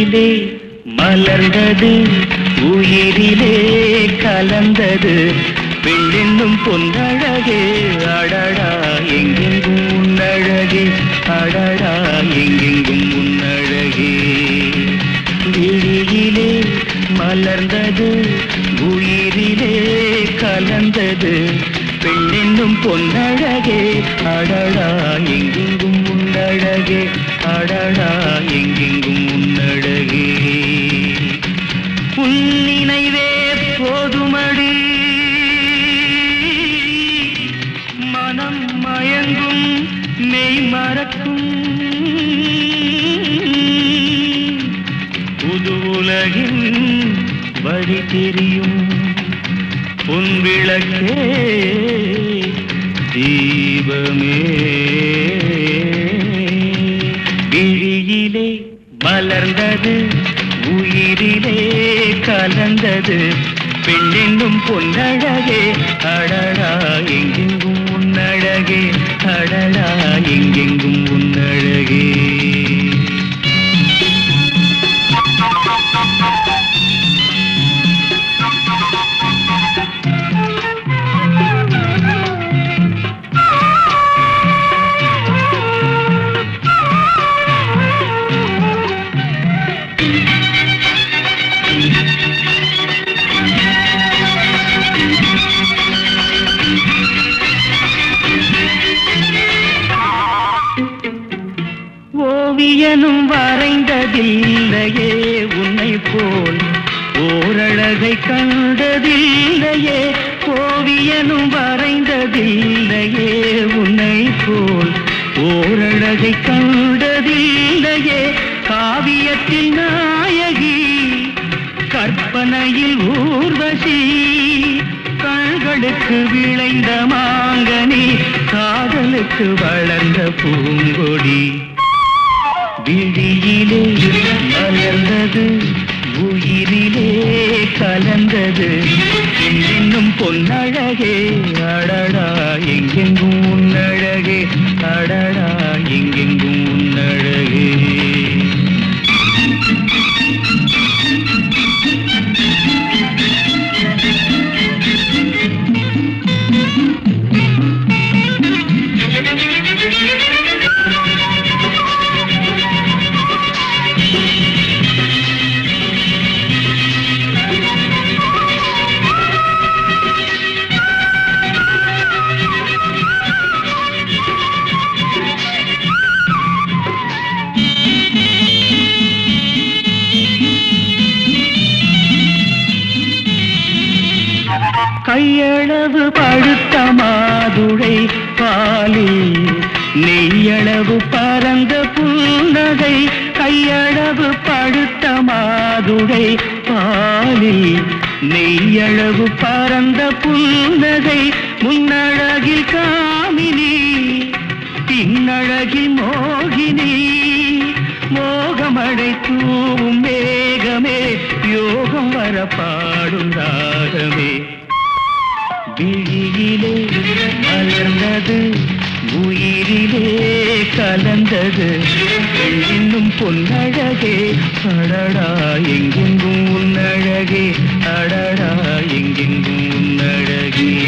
விழியிலே மலர்ந்தது உயிரிலே கலந்தது பெண்ணென்னும் பொன்னழகே அடடா எங்கெங்கும் உன்னழகே அடடா எங்கெங்கும் உன்னழகே விழியிலே மலர்ந்தது உயிரிலே கலந்தது பெண்ணென்னும் பொன்னழகே அடடா எங்கெங்கும் உன்னழகே அடடா எங்கெங்கும் உன்னழகே உன் நினைவே போதுமடி மனம் மயங்கும் மெய் மறக்கும் புது உலகின் வழி தெரியும் உன் விளக்கே தீபமே விழியிலே மலர்ந்தது உயிரிலே கலந்தது பெண்ணென்னும் பொன்னழகே அடடா எங்கெங்கும் உன்னழகே அடடா எங்கெங்கும் உன்னழகே ஓவியனும் வரைந்ததில்லையே உன்னை போல் ஓரழகை கண்டதில்லையே ஓவியனும் வரைந்ததில்லையே உன்னை போல் ஓரழகை கண்டதில்லையே காவியத்தில் நாயகி கற்பனையில் ஊர்வசி கண்களுக்கு விளைந்த மாங்கனி காதலுக்கு வளர்ந்த பூங்கொடி விழியிலே மலர்ந்தது உயிரிலே கலந்தது இன்னும் பொன்னழகே அடடா எங்கெங்கும் உன்னழகே அடடா எங்கெங்கும் உன்னழகே கையளவு பழுத்த மாதுளை பாலில் நெய்யளவு பரந்த புன்னகை கையளவு பழுத்த மாதுளை பாலில் நெய்யளவு பரந்த புன்னகை முன்னழகில் காமினி பின்னழகில் மோகினி மோகமடை தூவும் மேகமே யோகம் வர பாடும் ராகமே விழியிலே மலர்ந்தது உயிரிலே கலந்தது இன்னும் பொன்னழகே அடடா எங்கெங்கும் உன்னழகே அடடா எங்கெங்கும் உன்னழகே